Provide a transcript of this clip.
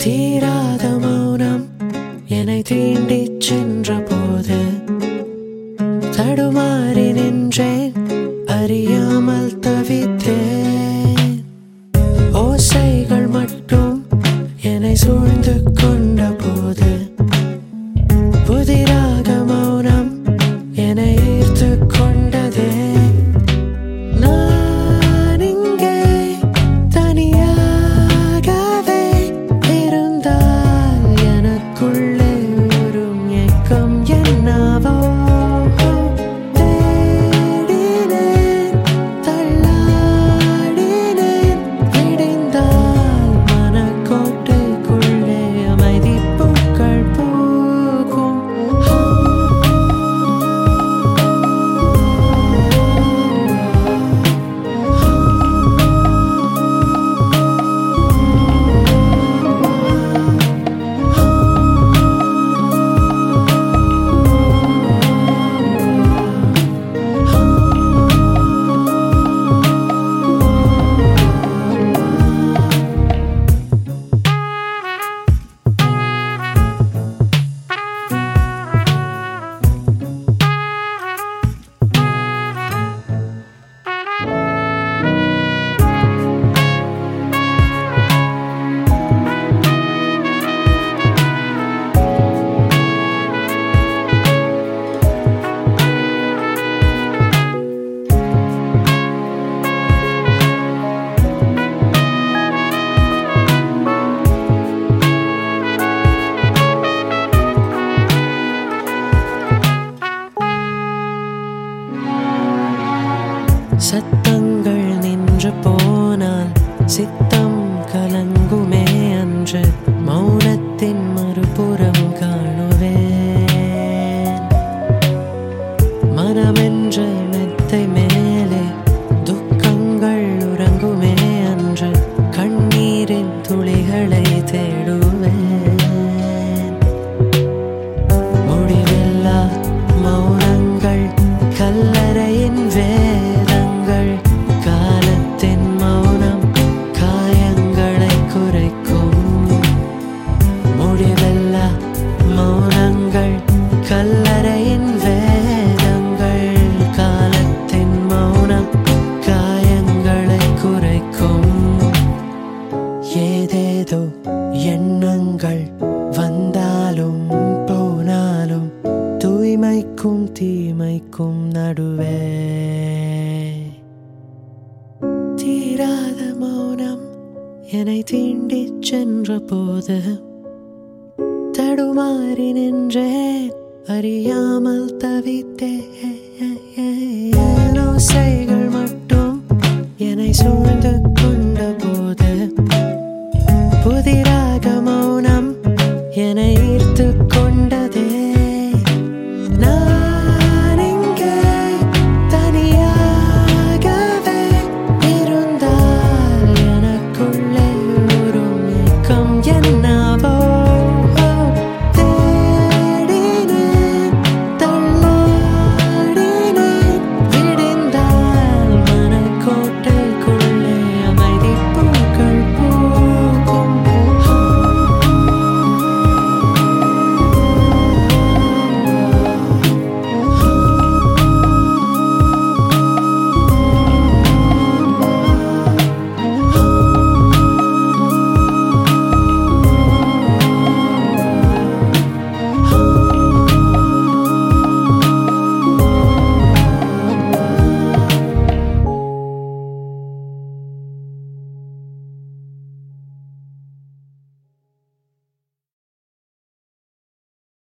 தீராத மௌனம் என்னை தீண்டிச் சென்ற போது தடுமாறி நின்றேன் அறியாமல் தவித்தேன் ஓசைகள் மட்டும் என்னை சூழ்ந்து கொண்ட போது புதிராக மௌனம் என்னை ஈர்த்து கொண்டதே நான் இங்கே தனியாகவே இருந்தால் எனக்குள்ளே ஒரு ஏக்கம் என்னவோ தேடினேன் தள்ளாடினேன் விடிந்தால் மனக்கோட்டைக்குள்ளே அமைதி பூக்கள் பூக்கும் சத்தங்கள் நின்று போனால் சித்தம் கலங்குமே அன்று மௌனத்தின் மறுபுறம் காணுவேன் மனமென்ற மெத்தை மேலே துக்கங்கள் உறங்குமே அன்று கண்ணீரின் துளிகளை தேடுவேன் முடிவில்லா மௌனங்கள் கல்லறையின் வேதங்கள் காலத்தின் மௌனம் காயங்களை குறைக்கும் முடிவில்லா மௌனங்கள் கல்லறையின் வேதங்கள் காலத்தின் மௌனம் காயங்களை குறைக்கும் ஏதேதோ எண்ணங்கள் வந்தாலும் போனாலும் தூய்மைக்கும் தீமைக்கும் நடுவே தீராத மௌனம் என்னை தீண்டிச் சென்ற போது தடுமாறி நின்றேன் அறியாமல் தவித்தேன் ஓசைகள் மட்டும் என்னை சூழ்ந்து கொண்ட போது புதிராக மௌனம் என்னை ஈர்த்து